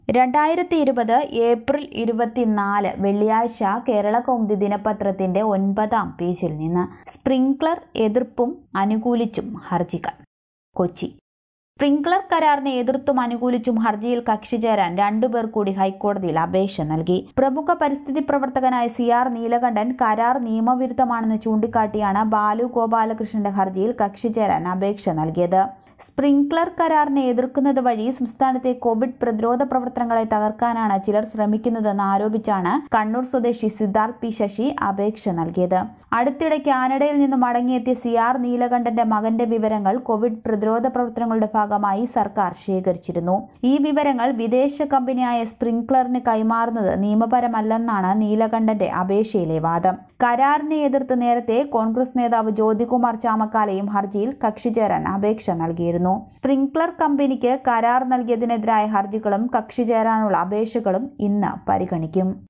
രണ്ടായിരത്തി ഇരുപത് ഏപ്രിൽ ഇരുപത്തിനാല് വെള്ളിയാഴ്ച കേരള കൗമുദി ദിനപത്രത്തിന്റെ ഒൻപതാം പേജിൽ നിന്ന് സ്പ്രിംഗ്ലർ എതിർപ്പും അനുകൂലിച്ചും ഹർജികൾ കൊച്ചി സ്പ്രിംഗ്ലർ കരാറിനെ എതിർത്തും അനുകൂലിച്ചും ഹർജിയിൽ കക്ഷി ചേരാൻ രണ്ടുപേർ കൂടി ഹൈക്കോടതിയിൽ അപേക്ഷ നൽകി പ്രമുഖ പരിസ്ഥിതി പ്രവർത്തകനായ സി ആർ നീലകണ്ഠൻ കരാർ നിയമവിരുദ്ധമാണെന്ന് ചൂണ്ടിക്കാട്ടിയാണ് ബാലു ഗോപാലകൃഷ്ണന്റെ ഹർജിയിൽ കക്ഷി ചേരാൻ അപേക്ഷ നൽകിയത് സ്പ്രിംഗ്ലർ കരാറിനെ എതിർക്കുന്നത് വഴി സംസ്ഥാനത്തെ കോവിഡ് പ്രതിരോധ പ്രവർത്തനങ്ങളെ തകർക്കാനാണ് ചിലർ ശ്രമിക്കുന്നതെന്ന് ആരോപിച്ചാണ് കണ്ണൂർ സ്വദേശി സിദ്ധാർത്ഥ് പി ശശി അപേക്ഷ നൽകിയത് അടുത്തിടെ കാനഡയിൽ നിന്ന് മടങ്ങിയെത്തിയ സി ആർ നീലകണ്ഠന്റെ മകന്റെ വിവരങ്ങൾ കോവിഡ് പ്രതിരോധ പ്രവർത്തനങ്ങളുടെ ഭാഗമായി സർക്കാർ ശേഖരിച്ചിരുന്നു ഈ വിവരങ്ങൾ വിദേശ കമ്പനിയായ സ്പ്രിംഗ്ലറിന് കൈമാറുന്നത് നിയമപരമല്ലെന്നാണ് നീലകണ്ഠന്റെ അപേക്ഷയിലെ വാദം കരാറിനെ എതിർത്ത് നേരത്തെ കോൺഗ്രസ് നേതാവ് ജ്യോതികുമാർ ചാമക്കാലയും ഹർജിയിൽ കക്ഷി ചേരാൻ അപേക്ഷ നൽകിയിരുന്നു സ്പ്രിംഗ്ലർ കമ്പനിക്ക് കരാർ നൽകിയതിനെതിരായ ഹർജികളും കക്ഷി ചേരാനുള്ള അപേക്ഷകളും ഇന്ന് പരിഗണിക്കും